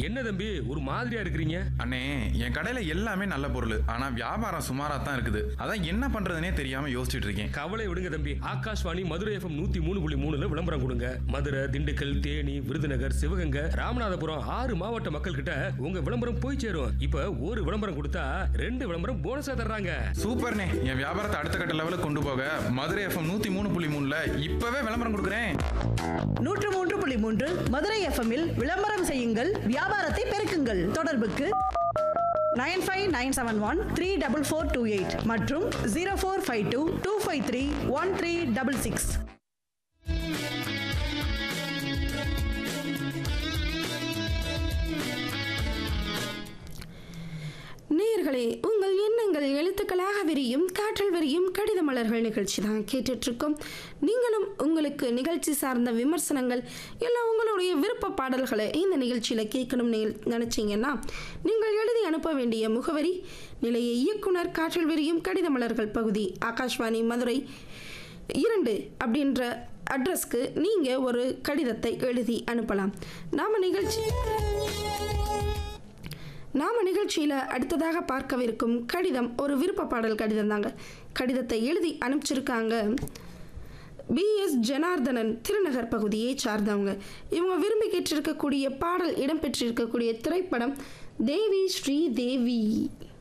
என்ன தம்பி ஒரு மாதிரியா இருக்கிறீங்க அண்ணே என் கடையில எல்லாமே நல்ல பொருள் ஆனா வியாபாரம் சுமாரா தான் இருக்குது அதான் என்ன பண்றதுனே தெரியாம யோசிச்சுட்டு இருக்கேன் கவலை விடுங்க தம்பி ஆகாஷ்வாணி மதுரை எஃப்எம் நூத்தி மூணு புள்ளி மூணுல விளம்பரம் கொடுங்க மதுரை திண்டுக்கல் தேனி விருதுநகர் சிவகங்கை ராமநாதபுரம் ஆறு மாவட்ட மக்கள் கிட்ட உங்க விளம்பரம் போய் சேரும் இப்ப ஒரு விளம்பரம் கொடுத்தா ரெண்டு விளம்பரம் போனஸா தர்றாங்க சூப்பர்ண்ணே என் வியாபாரத்தை அடுத்த கட்ட லெவலுக்கு கொண்டு போக மதுரை எஃப்எம் நூத்தி மூணு புள்ளி மூணுல இப்பவே விளம்பரம் கொடுக்குறேன் நூற்று மூன்று புள்ளி மூன்று மதுரை எஃப்எம்மில் விளம்பரம் செய்யுங்கள் வியாபாரத்தை பெருக்குங்கள் தொடர்புக்கு nine five nine seven one three double four two eight மற்றும் zero four five two two five three one three double six நேயர்களே உங்கள் எண்ணங்கள் எழுத்துக்களாக விரியும் காற்றல் விரியும் கடித மலர்கள் நிகழ்ச்சி தான் கேட்டுட்ருக்கோம் நீங்களும் உங்களுக்கு நிகழ்ச்சி சார்ந்த விமர்சனங்கள் இல்லை உங்களுடைய விருப்ப பாடல்களை இந்த நிகழ்ச்சியில் கேட்கணும்னு நினச்சிங்கன்னா நீங்கள் எழுதி அனுப்ப வேண்டிய முகவரி நிலைய இயக்குனர் காற்றல் விரியும் கடித மலர்கள் பகுதி ஆகாஷ்வாணி மதுரை இரண்டு அப்படின்ற அட்ரஸ்க்கு நீங்கள் ஒரு கடிதத்தை எழுதி அனுப்பலாம் நாம் நிகழ்ச்சி நாம நிகழ்ச்சியில் அடுத்ததாக பார்க்கவிருக்கும் கடிதம் ஒரு விருப்ப பாடல் கடிதம் தாங்க கடிதத்தை எழுதி அனுப்பிச்சிருக்காங்க பிஎஸ் ஜனார்தனன் திருநகர் பகுதியை சார்ந்தவங்க இவங்க விரும்பி கேட்டிருக்கக்கூடிய பாடல் இடம்பெற்றிருக்கக்கூடிய திரைப்படம் தேவி ஸ்ரீ தேவி